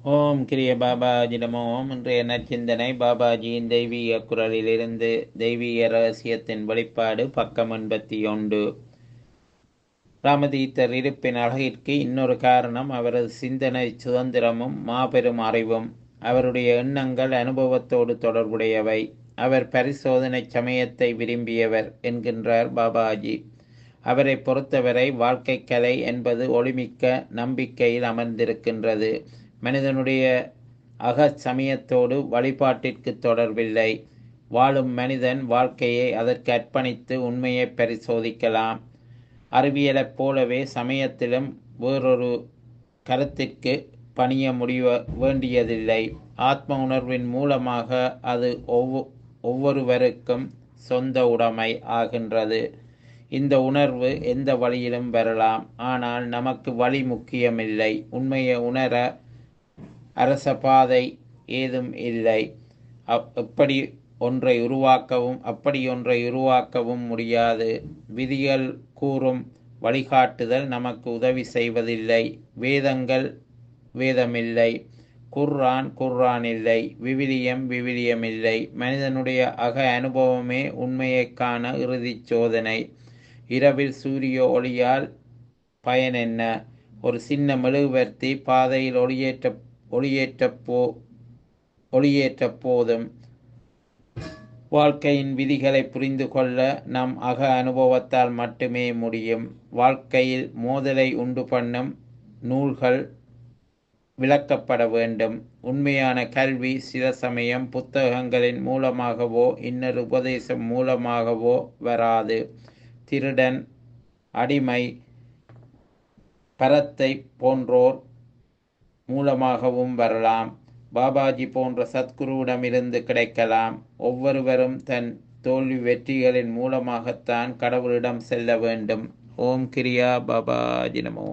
ஓம் கிரிய பாபாஜி நமோ ஓம் இன்றைய நற்சிந்தனை பாபாஜியின் தெய்வீக குரலிலிருந்து தெய்வீக ரகசியத்தின் வெளிப்பாடு பக்கம் எண்பத்தி ஒன்று ராமதீத்தர் இருப்பின் அழகிற்கு இன்னொரு காரணம் அவரது சிந்தனை சுதந்திரமும் மாபெரும் அறிவும் அவருடைய எண்ணங்கள் அனுபவத்தோடு தொடர்புடையவை அவர் பரிசோதனை சமயத்தை விரும்பியவர் என்கின்றார் பாபாஜி அவரை பொறுத்தவரை வாழ்க்கை கலை என்பது ஒளிமிக்க நம்பிக்கையில் அமர்ந்திருக்கின்றது மனிதனுடைய அக சமயத்தோடு வழிபாட்டிற்கு தொடர்பில்லை வாழும் மனிதன் வாழ்க்கையை அதற்கு அர்ப்பணித்து உண்மையை பரிசோதிக்கலாம் அறிவியலைப் போலவே சமயத்திலும் வேறொரு கருத்திற்கு பணிய முடிய வேண்டியதில்லை ஆத்ம உணர்வின் மூலமாக அது ஒவ்வொ ஒவ்வொருவருக்கும் சொந்த உடைமை ஆகின்றது இந்த உணர்வு எந்த வழியிலும் வரலாம் ஆனால் நமக்கு வழி முக்கியமில்லை உண்மையை உணர அரச பாதை ஏதும் இல்லை எப்படி ஒன்றை உருவாக்கவும் அப்படி ஒன்றை உருவாக்கவும் முடியாது விதிகள் கூறும் வழிகாட்டுதல் நமக்கு உதவி செய்வதில்லை வேதங்கள் வேதமில்லை குர்ரான் குர்ரான் இல்லை விவிலியம் விவிலியம் இல்லை மனிதனுடைய அக அனுபவமே உண்மையை காண இறுதி சோதனை இரவில் சூரிய ஒளியால் பயன் என்ன ஒரு சின்ன மெழுகுவர்த்தி பாதையில் ஒளியேற்ற ஒளியேற்ற போ ஒளியேற்ற போதும் வாழ்க்கையின் விதிகளை புரிந்து கொள்ள நம் அக அனுபவத்தால் மட்டுமே முடியும் வாழ்க்கையில் மோதலை உண்டு பண்ணும் நூல்கள் விளக்கப்பட வேண்டும் உண்மையான கல்வி சில சமயம் புத்தகங்களின் மூலமாகவோ இன்னொரு உபதேசம் மூலமாகவோ வராது திருடன் அடிமை பரத்தை போன்றோர் மூலமாகவும் வரலாம் பாபாஜி போன்ற சத்குருவிடமிருந்து கிடைக்கலாம் ஒவ்வொருவரும் தன் தோல்வி வெற்றிகளின் மூலமாகத்தான் கடவுளிடம் செல்ல வேண்டும் ஓம் கிரியா பாபாஜி நமோ